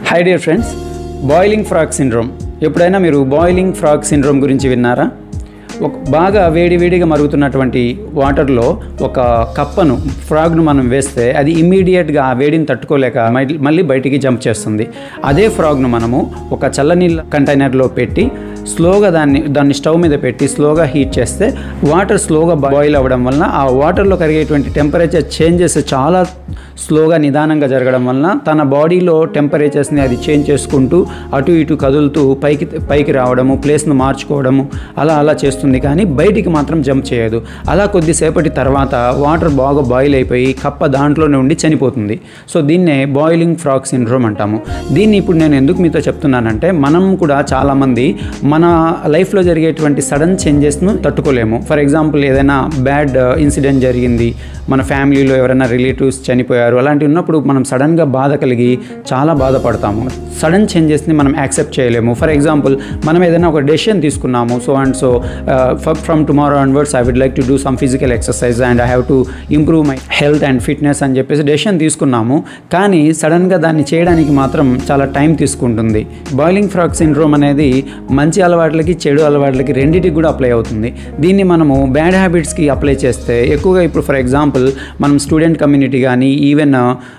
high dear friends boiling frog syndrome ఎప్పుడైనా మీరు boiling frog syndrome గురించి విన్నారా ఒక బాగా వేడి వేడిగా మరుగుతున్నటువంటి వాటర్లో ఒక కప్పను ఫ్రాగ్ను మనం వేస్తే అది ఇమ్మీడియట్గా ఆ వేడిని తట్టుకోలేక మళ్ళీ- మళ్ళీ బయటికి జంప్ చేస్తుంది అదే ఫ్రాగ్ను మనము ఒక చల్లనీళ్ళ కంటైనర్లో పెట్టి స్లోగా దాన్ని దాన్ని స్టవ్ మీద పెట్టి స్లోగా హీట్ చేస్తే వాటర్ స్లోగా బాయిల్ అవ్వడం వలన ఆ వాటర్లో కరిగేటువంటి టెంపరేచర్ చేంజెస్ చాలా స్లోగా నిదానంగా జరగడం వలన తన బాడీలో టెంపరేచర్స్ని అది చేంజ్ చేసుకుంటూ అటు ఇటు కదులుతూ పైకి పైకి రావడము ప్లేస్ను మార్చుకోవడము అలా అలా చేస్తుంది కానీ బయటికి మాత్రం జంప్ చేయదు అలా కొద్దిసేపటి తర్వాత వాటర్ బాగా బాయిల్ అయిపోయి కప్ప దాంట్లోనే ఉండి చనిపోతుంది సో దీన్నే బాయిలింగ్ ఫ్రాక్ సిండ్రోమ్ అంటాము దీన్ని ఇప్పుడు నేను ఎందుకు మీతో చెప్తున్నానంటే మనం కూడా చాలామంది మన లైఫ్లో జరిగేటువంటి సడన్ చేంజెస్ను తట్టుకోలేము ఫర్ ఎగ్జాంపుల్ ఏదైనా బ్యాడ్ ఇన్సిడెంట్ జరిగింది మన ఫ్యామిలీలో ఎవరైనా రిలేటివ్స్ చనిపోయారు అలాంటివి ఉన్నప్పుడు మనం సడన్గా బాధ కలిగి చాలా బాధపడతాము సడన్ చేంజెస్ని మనం యాక్సెప్ట్ చేయలేము ఫర్ ఎగ్జాంపుల్ మనం ఏదైనా ఒక డెసిషన్ తీసుకున్నాము so and so from tomorrow onwards I would like to do some physical exercise and I have to improve my health and fitness అని చెప్పేసి డెసిషన్ తీసుకున్నాము కానీ సడన్గా దాన్ని చేయడానికి మాత్రం చాలా టైం తీసుకుంటుంది బాయిలింగ్ ఫ్రాక్ సిండ్రోమ్ అనేది మంచి అలవాట్లకి చెడు అలవాట్లకి రెండింటికి కూడా అప్లై అవుతుంది దీన్ని మనము బ్యాడ్ హ్యాబిట్స్కి అప్లై చేస్తే ఎక్కువగా ఇప్పుడు ఫర్ ఎగ్జాంపుల్ మనం స్టూడెంట్ కమ్యూనిటీ కానీ ఈవెన్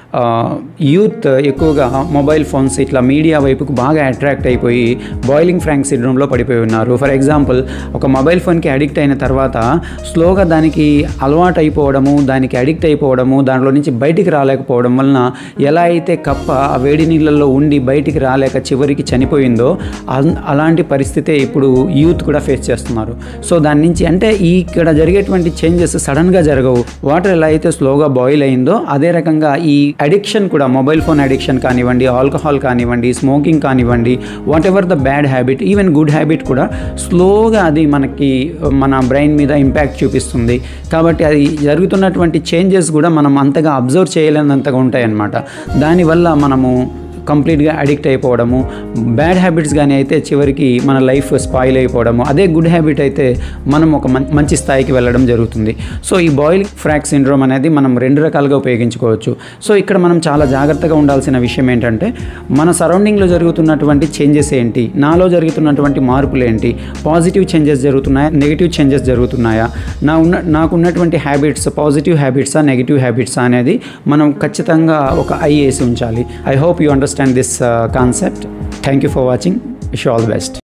యూత్ ఎక్కువగా మొబైల్ ఫోన్స్ ఇట్లా మీడియా వైపుకు బాగా అట్రాక్ట్ అయిపోయి బాయిలింగ్ ఫ్రాంక్ సిండ్రోమ్లో పడిపోయి ఉన్నారు ఫర్ ఎగ్జాంపుల్ ఒక మొబైల్ ఫోన్కి అడిక్ట్ అయిన తర్వాత స్లోగా దానికి అలవాటు అయిపోవడము దానికి అడిక్ట్ అయిపోవడము దాంట్లో నుంచి బయటికి రాలేకపోవడం వలన ఎలా అయితే కప్ప ఆ వేడి నీళ్ళల్లో ఉండి బయటికి రాలేక చివరికి చనిపోయిందో అన్- అలాంటి పరిస్థితే ఇప్పుడు యూత్ కూడా ఫేస్ చేస్తున్నారు సో దాని నుంచి అంటే ఈ ఇక్కడ జరిగేటువంటి చేంజెస్ సడన్గా జరగవు వాటర్ ఎలా అయితే స్లోగా బాయిల్ అయిందో అదే రకంగా ఈ అడిక్షన్ కూడా మొబైల్ ఫోన్ అడిక్షన్ కానివ్వండి ఆల్కహాల్ కానివ్వండి స్మోకింగ్ కానివ్వండి whatever the bad habit even good habit కూడా స్లోగా అది మనకి మన బ్రెయిన్ మీద ఇంపాక్ట్ చూపిస్తుంది కాబట్టి అది జరుగుతున్నటువంటి చేంజెస్ కూడా మనం అంతగా అబ్జర్వ్ చేయలేనంతగా ఉంటాయన్నమాట దానివల్ల మనము కంప్లీట్గా అడిక్ట్ అయిపోవడము బ్యాడ్ హ్యాబిట్స్ కానీ అయితే చివరికి మన లైఫ్ స్పాయిల్ అయిపోవడము అదే గుడ్ హ్యాబిట్ అయితే మనం ఒక మం- మంచి స్థాయికి వెళ్ళడం జరుగుతుంది సో ఈ బాయిల్ ఫ్రాక్ సిండ్రోమ్ అనేది మనం రెండు రకాలుగా ఉపయోగించుకోవచ్చు సో ఇక్కడ మనం చాలా జాగ్రత్తగా ఉండాల్సిన విషయం ఏంటంటే మన సరౌండింగ్లో జరుగుతున్నటువంటి చేంజెస్ ఏంటి నాలో జరుగుతున్నటువంటి మార్పులు ఏంటి పాజిటివ్ చేంజెస్ జరుగుతున్నాయా నెగిటివ్ చేంజెస్ జరుగుతున్నాయా నా ఉన్న నాకు ఉన్నటువంటి హ్యాబిట్స్ పాజిటివ్ హ్యాబిట్సా నెగిటివ్ హ్యాబిట్సా అనేది మనం ఖచ్చితంగా ఒక ఐ వేసి ఉంచాలి I hope you understand this concept thank you for watching wish all the best